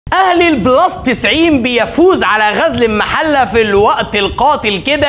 اهلي البلاس 90 بيفوز على غزل المحله في الوقت القاتل كده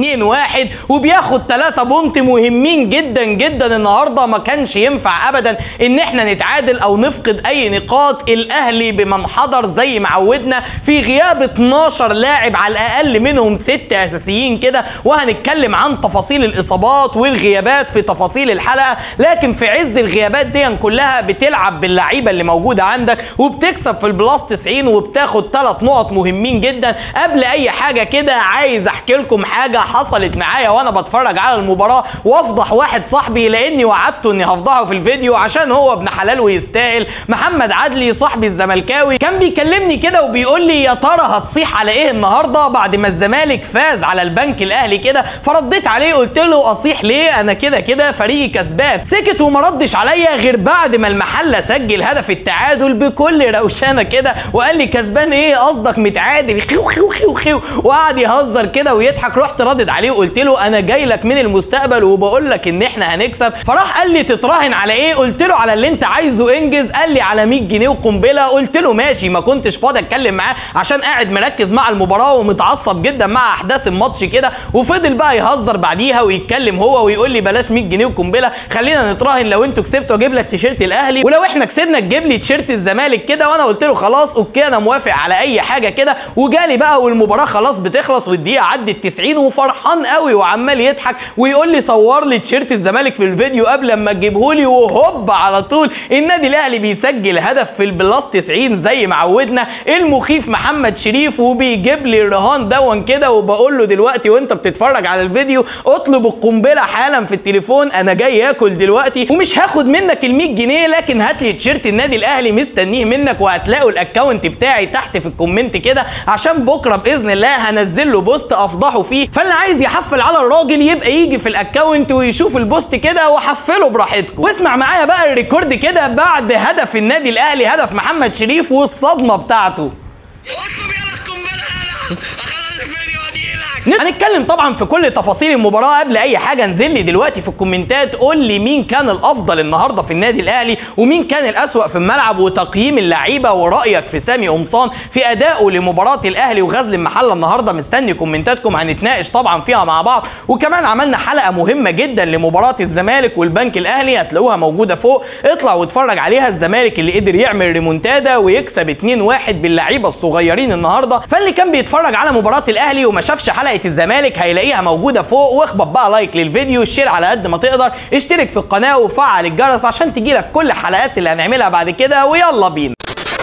2-1 وبياخد 3 بونت مهمين جدا جدا النهارده ما كانش ينفع ابدا ان احنا نتعادل او نفقد اي نقاط الاهلي بمن حضر زي ما عودنا في غياب 12 لاعب على الاقل منهم 6 اساسيين كده وهنتكلم عن تفاصيل الاصابات والغيابات في تفاصيل الحلقه لكن في عز الغيابات دي كلها بتلعب باللعيبه اللي موجوده عندك وبتكسب في البلاس 90 وبتاخد ثلاث نقط مهمين جدا قبل اي حاجه كده عايز احكي لكم حاجه حصلت معايا وانا بتفرج على المباراه وافضح واحد صاحبي لاني وعدته اني هفضحه في الفيديو عشان هو ابن حلال ويستاهل محمد عدلي صاحبي الزملكاوي كان بيكلمني كده وبيقول لي يا ترى هتصيح على ايه النهارده بعد ما الزمالك فاز على البنك الاهلي كده فرديت عليه قلت له اصيح ليه انا كده كده فريقي كسبان سكت وما ردش عليا غير بعد ما المحله سجل هدف التعادل بكل روشانه كده وقال لي كسبان ايه قصدك متعادل خيو خيو خيو خيو وقعد يهزر كده ويضحك رحت ردد عليه وقلت له انا جاي لك من المستقبل وبقول لك ان احنا هنكسب فراح قال لي تتراهن على ايه قلت له على اللي انت عايزه انجز قال لي على 100 جنيه وقنبله قلت له ماشي ما كنتش فاضي اتكلم معاه عشان قاعد مركز مع المباراه ومتعصب جدا مع احداث الماتش كده وفضل بقى يهزر بعديها ويتكلم هو ويقول لي بلاش 100 جنيه وقنبله خلينا نتراهن لو انتوا كسبتوا اجيب لك تيشيرت الاهلي ولو احنا كسبنا تجيب لي تيشيرت الزمالك كده وانا قلت له خلاص اوكي انا موافق على اي حاجه كده وجالي بقى والمباراه خلاص بتخلص والدقيقه عدت 90 وفرحان قوي وعمال يضحك ويقول لي صور لي تيشيرت الزمالك في الفيديو قبل ما تجيبه لي وهوب على طول النادي الاهلي بيسجل هدف في البلاس 90 زي ما عودنا المخيف محمد شريف وبيجيب لي الرهان دون كده وبقول له دلوقتي وانت بتتفرج على الفيديو اطلب القنبله حالا في التليفون انا جاي اكل دلوقتي ومش هاخد منك ال 100 جنيه لكن هات لي تيشيرت النادي الاهلي مستنيه منك وهتلاقوا الاكونت بتاعي تحت في الكومنت كده عشان بكره باذن الله هنزل له بوست افضحه فيه فاللي عايز يحفل على الراجل يبقى يجي في الاكونت ويشوف البوست كده وحفله براحتكم واسمع معايا بقى الريكورد كده بعد هدف النادي الاهلي هدف محمد شريف والصدمه بتاعته اطلب يلا القنبله يلا اخلص الفيديو واجيلك هنتكلم طبعا في كل تفاصيل المباراه قبل اي حاجه انزل لي دلوقتي في الكومنتات قول لي مين كان الافضل النهارده في النادي الاهلي ومين كان الاسوا في الملعب وتقييم اللعيبه ورايك في سامي قمصان في ادائه لمباراه الاهلي وغزل المحله النهارده مستني كومنتاتكم هنتناقش طبعا فيها مع بعض وكمان عملنا حلقه مهمه جدا لمباراه الزمالك والبنك الاهلي هتلاقوها موجوده فوق اطلع واتفرج عليها الزمالك اللي قدر يعمل ريمونتادا ويكسب 2-1 باللعيبه الصغيرين النهارده فاللي كان بيتفرج على مباراه الاهلي وما شافش حلقه الزمالك هيلاقيها موجوده فوق واخبط بقى لايك للفيديو شير على قد ما تقدر اشترك في القناه وفعل الجرس عشان تجيلك كل الحلقات اللي هنعملها بعد كده ويلا بينا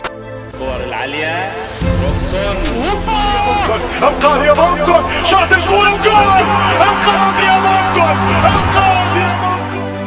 الكور العالية روكسون انقاذ يا مونكون شاط الجول وجول انقاذ يا مونكون انقاذ يا مونكون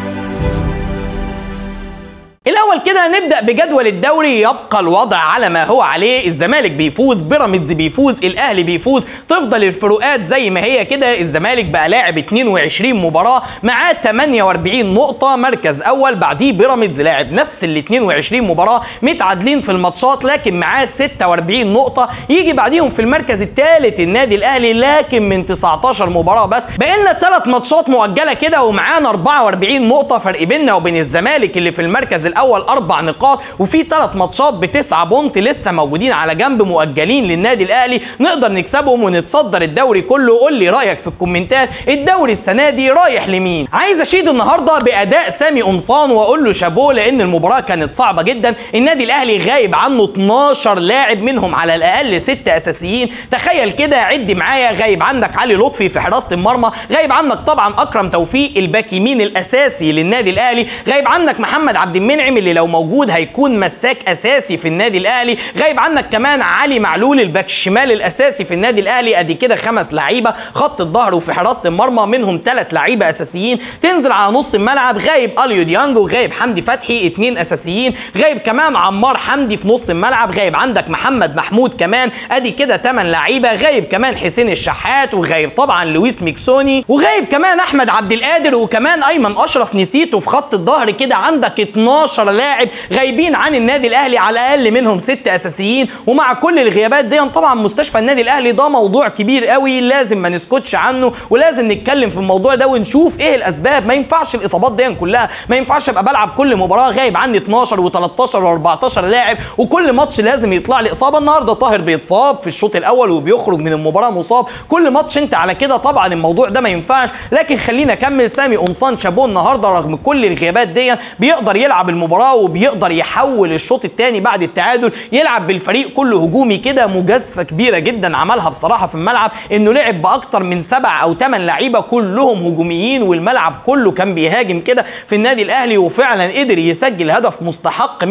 الاول كده نبدا بجدول الدوري يبقى الوضع على ما هو عليه الزمالك بيفوز بيراميدز بيفوز الاهلي بيفوز تفضل الفروقات زي ما هي كده الزمالك بقى لاعب 22 مباراه معاه 48 نقطه مركز اول بعديه بيراميدز لاعب نفس ال 22 مباراه متعادلين في الماتشات لكن معاه 46 نقطه يجي بعديهم في المركز الثالث النادي الاهلي لكن من 19 مباراه بس بقى لنا ثلاث ماتشات مؤجله كده ومعانا 44 نقطه فرق بيننا وبين الزمالك اللي في المركز الاول اربع نقاط وفي ثلاث ماتشات بتسعة بونت لسه موجودين على جنب مؤجلين للنادي الاهلي نقدر نكسبهم ونتصدر الدوري كله قول لي رايك في الكومنتات الدوري السنه دي رايح لمين عايز اشيد النهارده باداء سامي قمصان واقول له شابوه لان المباراه كانت صعبه جدا النادي الاهلي غايب عنه 12 لاعب منهم على الاقل 6 اساسيين تخيل كده عد معايا غايب عندك علي لطفي في حراسه المرمى غايب عندك طبعا اكرم توفيق الباك يمين الاساسي للنادي الاهلي غايب عندك محمد عبد المنعم اللي لو موجود هيكون مساك اساسي في النادي الاهلي غايب عنك كمان علي معلول الباك الشمال الاساسي في النادي الاهلي ادي كده خمس لعيبه خط الظهر وفي حراسه المرمى منهم ثلاث لعيبه اساسيين تنزل على نص الملعب غايب اليو ديانج وغايب حمدي فتحي اثنين اساسيين غايب كمان عمار حمدي في نص الملعب غايب عندك محمد محمود كمان ادي كده 8 لعيبه غايب كمان حسين الشحات وغايب طبعا لويس ميكسوني وغايب كمان احمد عبد القادر وكمان ايمن اشرف نسيته في خط الظهر كده عندك 12 18 لاعب غايبين عن النادي الاهلي على الاقل منهم ست اساسيين ومع كل الغيابات دي طبعا مستشفى النادي الاهلي ده موضوع كبير قوي لازم ما نسكتش عنه ولازم نتكلم في الموضوع ده ونشوف ايه الاسباب ما ينفعش الاصابات دي كلها ما ينفعش ابقى بلعب كل مباراه غايب عني 12 و13 و14 لاعب وكل ماتش لازم يطلع لي اصابه النهارده طاهر بيتصاب في الشوط الاول وبيخرج من المباراه مصاب كل ماتش انت على كده طبعا الموضوع ده ما ينفعش لكن خلينا اكمل سامي قمصان شابوه النهارده رغم كل الغيابات دي بيقدر يلعب المباراه وبيقدر يحول الشوط الثاني بعد التعادل يلعب بالفريق كله هجومي كده مجازفه كبيره جدا عملها بصراحه في الملعب انه لعب باكتر من سبع او ثمان لعيبه كلهم هجوميين والملعب كله كان بيهاجم كده في النادي الاهلي وفعلا قدر يسجل هدف مستحق 100%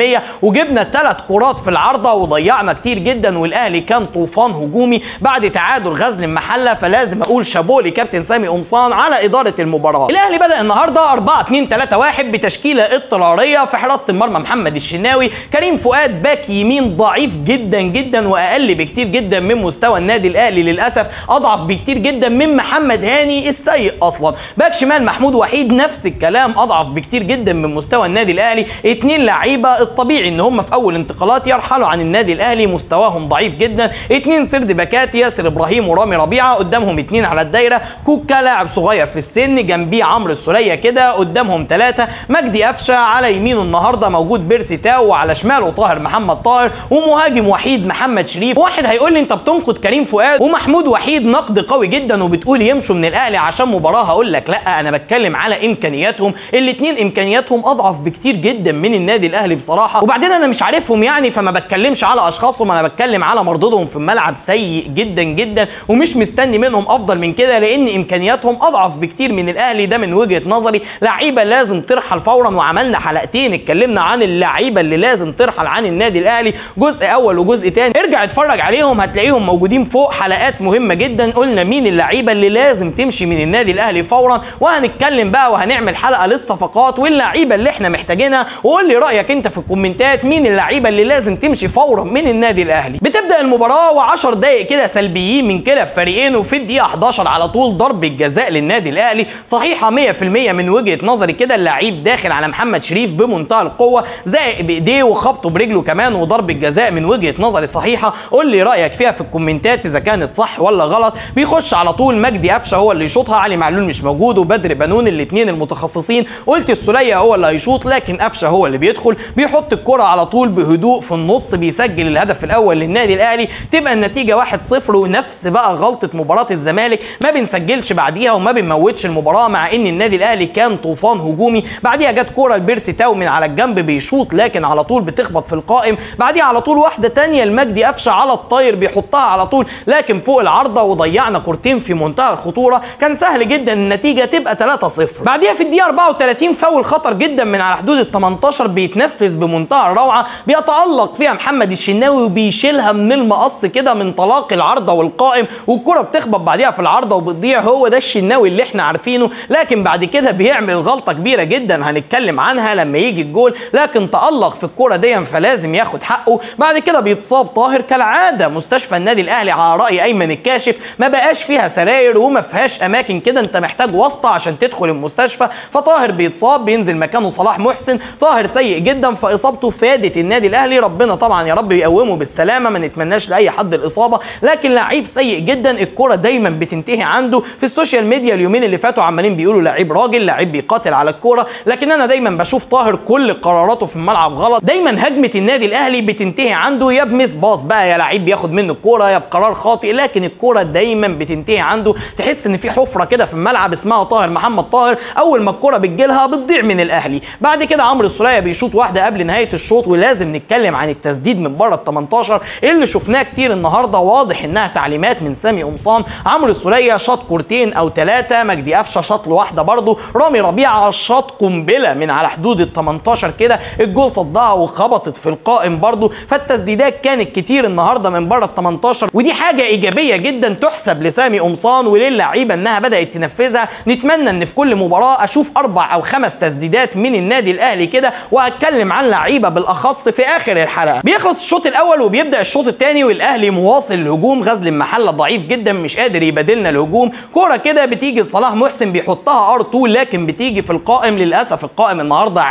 وجبنا ثلاث كرات في العارضه وضيعنا كتير جدا والاهلي كان طوفان هجومي بعد تعادل غزل المحله فلازم اقول شابوه لكابتن سامي قمصان على اداره المباراه الاهلي بدا النهارده 4 2 3 1 بتشكيله اضطراريه في حراسه المرمى محمد الشناوي كريم فؤاد باك يمين ضعيف جدا جدا واقل بكتير جدا من مستوى النادي الاهلي للاسف اضعف بكتير جدا من محمد هاني السيء اصلا باك شمال محمود وحيد نفس الكلام اضعف بكتير جدا من مستوى النادي الاهلي اتنين لعيبه الطبيعي ان هم في اول انتقالات يرحلوا عن النادي الاهلي مستواهم ضعيف جدا اتنين سرد باكات ياسر ابراهيم ورامي ربيعه قدامهم اتنين على الدايره كوكا لاعب صغير في السن جنبيه عمرو السوليه كده قدامهم ثلاثه مجدي قفشه على يمينه النهارده موجود بيرسي تاو وعلى شماله طاهر محمد طاهر ومهاجم وحيد محمد شريف واحد هيقول لي انت بتنقد كريم فؤاد ومحمود وحيد نقد قوي جدا وبتقول يمشوا من الاهلي عشان مباراه هقول لك لا انا بتكلم على امكانياتهم الاثنين امكانياتهم اضعف بكتير جدا من النادي الاهلي بصراحه وبعدين انا مش عارفهم يعني فما بتكلمش على اشخاصهم انا بتكلم على مردودهم في الملعب سيء جدا جدا ومش مستني منهم افضل من كده لان امكانياتهم اضعف بكتير من الاهلي ده من وجهه نظري لعيبه لازم ترحل فورا وعملنا حلقتين اتكلمنا عن اللعيبه اللي لازم ترحل عن النادي الاهلي جزء اول وجزء تاني ارجع اتفرج عليهم هتلاقيهم موجودين فوق حلقات مهمه جدا قلنا مين اللعيبه اللي لازم تمشي من النادي الاهلي فورا وهنتكلم بقى وهنعمل حلقه للصفقات واللعيبه اللي احنا محتاجينها وقول لي رايك انت في الكومنتات مين اللعيبه اللي لازم تمشي فورا من النادي الاهلي بتبدا المباراه و10 دقائق كده سلبيين من كلا الفريقين وفي الدقيقه 11 على طول ضربه جزاء للنادي الاهلي صحيحه 100% من وجهه نظري كده اللعيب داخل على محمد شريف بمنتهى القوه زائق بايديه وخبطه برجله كمان وضربه جزاء من وجهه نظري صحيحه قول لي رايك فيها في الكومنتات اذا كانت صح ولا غلط بيخش على طول مجدي قفشه هو اللي يشوطها علي معلول مش موجود وبدر بنون الاثنين المتخصصين قلت السوليه هو اللي هيشوط لكن قفشه هو اللي بيدخل بيحط الكره على طول بهدوء في النص بيسجل الهدف الاول للنادي الاهلي تبقى النتيجه 1-0 ونفس بقى غلطه مباراه الزمالك ما بنسجلش بعديها وما بنموتش المباراه مع ان النادي الاهلي كان طوفان هجومي بعديها جت كوره لبيرسي تاو من على الجنب بيشوط لكن على طول بتخبط في القائم بعديها على طول واحده تانية لمجدي قفشه على الطاير بيحطها على طول لكن فوق العارضه وضيعنا كورتين في منتهى الخطوره كان سهل جدا النتيجه تبقى 3-0 بعديها في الدقيقه 34 فاول خطر جدا من على حدود ال 18 بيتنفذ بمنتهى الروعه بيتالق فيها محمد الشناوي وبيشيلها من المقص كده من طلاق العارضه والقائم والكره بتخبط بعديها في العارضه وبتضيع هو ده الشناوي اللي احنا عارفينه لكن بعد كده بيعمل غلطه كبيره جدا هنتكلم عنها لما يجي الجول لكن تالق في الكره دي فلازم ياخد حقه بعد كده بيتصاب طاهر كالعاده مستشفى النادي الاهلي على راي ايمن الكاشف ما بقاش فيها سراير وما فيهاش اماكن كده انت محتاج واسطه عشان تدخل المستشفى فطاهر بيتصاب بينزل مكانه صلاح محسن طاهر سيء جدا فاصابته فادت النادي الاهلي ربنا طبعا يا رب يقومه بالسلامه ما نتمناش لاي حد الاصابه لكن لعيب سيء جدا الكره دايما بتنتهي عنده في السوشيال ميديا اليومين اللي فاتوا عمالين بيقولوا لعيب راجل لعيب بيقاتل على الكوره لكن انا دايما بشوف طاهر كل قراراته في الملعب غلط دايما هجمه النادي الاهلي بتنتهي عنده يا بمس باص بقى يا لعيب بياخد منه الكوره يا بقرار خاطئ لكن الكوره دايما بتنتهي عنده تحس ان في حفره كده في الملعب اسمها طاهر محمد طاهر اول ما الكوره بتجيلها بتضيع من الاهلي بعد كده عمرو السوليه بيشوط واحده قبل نهايه الشوط ولازم نتكلم عن التسديد من بره ال 18 اللي شفناه كتير النهارده واضح انها تعليمات من سامي قمصان عمرو السوليه شاط كورتين او ثلاثه مجدي قفشه شاط له واحده برده رامي ربيعه شاط قنبله من على حدود ال 18 كده الجول صدها وخبطت في القائم برده فالتسديدات كانت كتير النهارده من بره ال 18 ودي حاجه ايجابيه جدا تحسب لسامي قمصان وللعيبه انها بدات تنفذها نتمنى ان في كل مباراه اشوف اربع او خمس تسديدات من النادي الاهلي كده واتكلم عن لعيبه بالاخص في اخر الحلقه بيخلص الشوط الاول وبيبدا الشوط الثاني والاهلي مواصل الهجوم غزل المحله ضعيف جدا مش قادر يبادلنا الهجوم كوره كده بتيجي لصلاح محسن بيحطها ار 2 لكن بتيجي في القائم للاسف القائم النهارده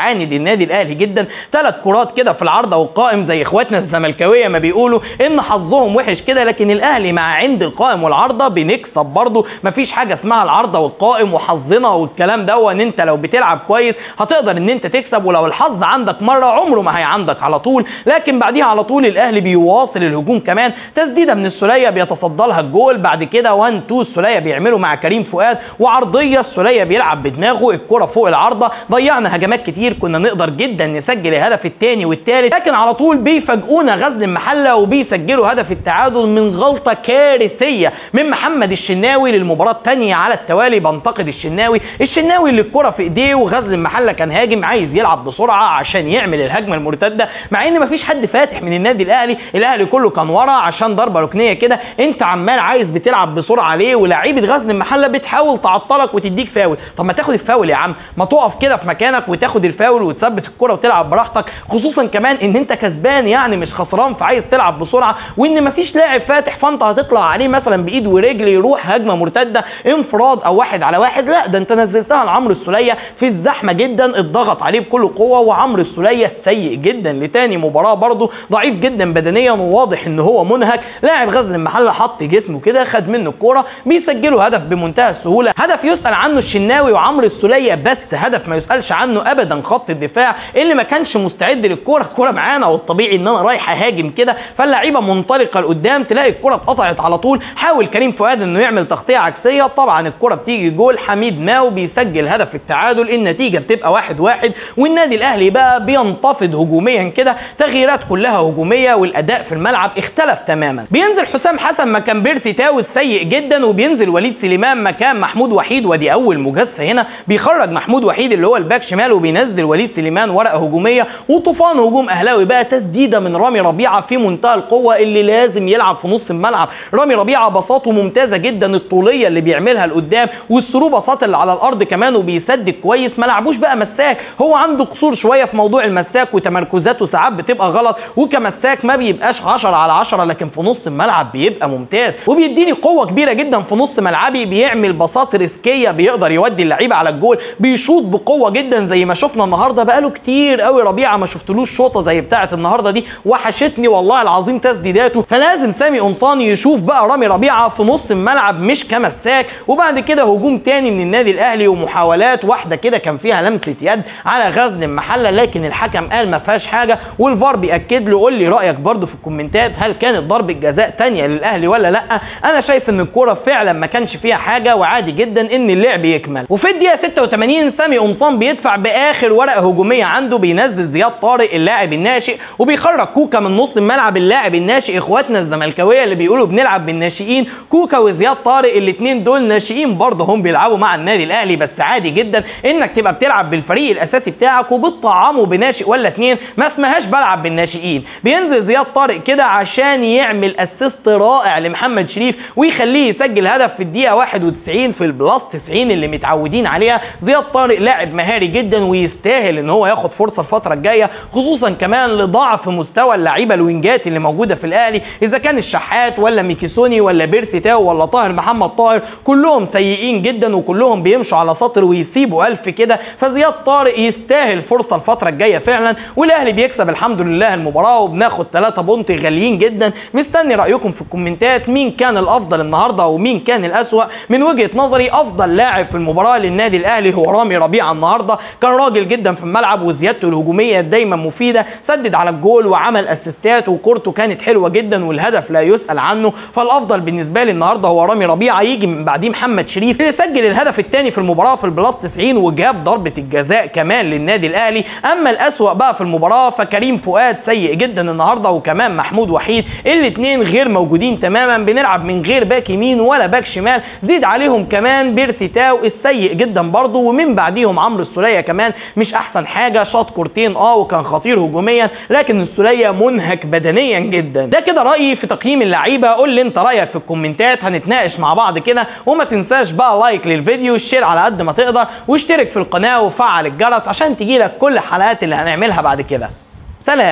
بيعاند النادي الاهلي جدا ثلاث كرات كده في العارضه والقائم زي اخواتنا الزملكاويه ما بيقولوا ان حظهم وحش كده لكن الاهلي مع عند القائم والعارضه بنكسب برضه مفيش حاجه اسمها العارضه والقائم وحظنا والكلام ده وان انت لو بتلعب كويس هتقدر ان انت تكسب ولو الحظ عندك مره عمره ما هي عندك على طول لكن بعديها على طول الاهلي بيواصل الهجوم كمان تسديده من السوليه بيتصدى لها الجول بعد كده 1 2 السوليه بيعملوا مع كريم فؤاد وعرضيه السوليه بيلعب بدماغه الكره فوق العارضه ضيعنا هجمات كتير كنا نقدر جدا نسجل الهدف الثاني والثالث لكن على طول بيفاجئونا غزل المحله وبيسجلوا هدف التعادل من غلطه كارثيه من محمد الشناوي للمباراه الثانيه على التوالي بنتقد الشناوي الشناوي اللي الكره في ايديه وغزل المحله كان هاجم عايز يلعب بسرعه عشان يعمل الهجمه المرتده مع ان مفيش حد فاتح من النادي الاهلي الاهلي كله كان ورا عشان ضربه ركنيه كده انت عمال عايز بتلعب بسرعه ليه ولاعيبه غزل المحله بتحاول تعطلك وتديك فاول طب ما تاخد الفاول يا عم ما تقف كده في مكانك وتاخد الفاول وتثبت الكره وتلعب براحتك خصوصا كمان ان انت كسبان يعني مش خسران فعايز تلعب بسرعه وان مفيش لاعب فاتح فانت هتطلع عليه مثلا بايد ورجل يروح هجمه مرتده انفراد او واحد على واحد لا ده انت نزلتها لعمرو السوليه في الزحمه جدا اتضغط عليه بكل قوه وعمرو السوليه سيء جدا لتاني مباراه برضه ضعيف جدا بدنيا وواضح ان هو منهك لاعب غزل المحله حط جسمه كده خد منه الكوره بيسجلوا هدف بمنتهى السهوله هدف يسال عنه الشناوي وعمرو السوليه بس هدف ما يسالش عنه ابدا خط الدفاع اللي ما كانش مستعد للكوره الكوره معانا والطبيعي ان انا رايح اهاجم كده فاللعيبه منطلقه لقدام تلاقي الكوره اتقطعت على طول حاول كريم فؤاد انه يعمل تغطيه عكسيه طبعا الكوره بتيجي جول حميد ماو بيسجل هدف التعادل النتيجه بتبقى واحد واحد والنادي الاهلي بقى بينتفض هجوميا كده تغييرات كلها هجوميه والاداء في الملعب اختلف تماما بينزل حسام حسن مكان بيرسي تاو السيء جدا وبينزل وليد سليمان مكان محمود وحيد ودي اول مجازفه هنا بيخرج محمود وحيد اللي هو الباك شمال وبينزل وليد سليمان ورقه هجوميه وطوفان هجوم اهلاوي بقى تسديده من رامي ربيعه في منتهى القوه اللي لازم يلعب في نص الملعب رامي ربيعه بساطه ممتازه جدا الطوليه اللي بيعملها لقدام والثرو بساط اللي على الارض كمان وبيسدد كويس ما لعبوش بقى مساك هو عنده قصور شويه في موضوع المساك وتمركزاته ساعات بتبقى غلط وكمساك ما بيبقاش 10 على 10 لكن في نص الملعب بيبقى ممتاز وبيديني قوه كبيره جدا في نص ملعبي بيعمل بساط ريسكيه بيقدر يودي اللعيبه على الجول بيشوط بقوه جدا زي ما شفنا النهارده بقاله كتير قوي ربيعه ما شفتلوش شوطه زي بتاعه النهارده دي وحشتني والله العظيم تسديداته فلازم سامي قمصان يشوف بقى رامي ربيعه في نص الملعب مش كمساك وبعد كده هجوم تاني من النادي الاهلي ومحاولات واحده كده كان فيها لمسه يد على غزل المحله لكن الحكم قال ما فيهاش حاجه والفار بياكد له قول لي رايك برده في الكومنتات هل كانت ضربه جزاء تانية للاهلي ولا لا انا شايف ان الكوره فعلا ما كانش فيها حاجه وعادي جدا ان اللعب يكمل وفي الدقيقه 86 سامي قمصان بيدفع باخر ورقه هجوميه عنده بينزل زياد طارق اللاعب الناشئ وبيخرج كوكا من نص الملعب اللاعب الناشئ اخواتنا الزملكاويه اللي بيقولوا بنلعب بالناشئين كوكا وزياد طارق الاثنين دول ناشئين برضه هم بيلعبوا مع النادي الاهلي بس عادي جدا انك تبقى بتلعب بالفريق الاساسي بتاعك وبتطعمه بناشئ ولا اتنين ما اسمهاش بلعب بالناشئين بينزل زياد طارق كده عشان يعمل اسيست رائع لمحمد شريف ويخليه يسجل هدف في الدقيقه 91 في البلاس 90 اللي متعودين عليها زياد طارق لاعب مهاري جدا ويستاهل ان هو ياخد فرصه الفتره الجايه خصوصا كمان لضعف مستوى اللعيبه الوينجات اللي موجوده في الاهلي اذا كان الشحات ولا ميكيسوني ولا بيرسي تاو ولا طاهر محمد طاهر كلهم سيئين جدا وكلهم بيمشوا على سطر ويسيبوا الف كده فزياد طارق يستاهل فرصه الفتره الجايه فعلا والاهلي بيكسب الحمد لله المباراه وبناخد 3 بونت غاليين جدا مستني رايكم في الكومنتات مين كان الافضل النهارده ومين كان الاسوا من وجهه نظري افضل لاعب في المباراه للنادي الاهلي هو رامي ربيعه النهارده كان راجل جدا في الملعب وزيادته الهجوميه دايما مفيده سدد على الجول وعمل اسيستات وكورته كانت حلوه جدا والهدف لا يسال عنه فالافضل بالنسبه لي النهارده هو رامي ربيعه يجي من بعديه محمد شريف اللي سجل الهدف الثاني في المباراه في البلاس 90 وجاب ضربه الجزاء كمان للنادي الاهلي اما الاسوا بقى في المباراه فكريم فؤاد سيء جدا النهارده وكمان محمود وحيد الاثنين غير موجودين تماما بنلعب من غير باك يمين ولا باك شمال زيد عليهم كمان بيرسي تاو السيء جدا برضه ومن بعديهم عمرو السوليه كمان مش احسن حاجه شاط كورتين اه وكان خطير هجوميا لكن السوليه منهك بدنيا جدا ده كده رايي في تقييم اللعيبه قول لي انت رايك في الكومنتات هنتناقش مع بعض كده وما تنساش بقى لايك للفيديو الشير على قد ما تقدر واشترك في القناه وفعل الجرس عشان تجيلك كل الحلقات اللي هنعملها بعد كده سلام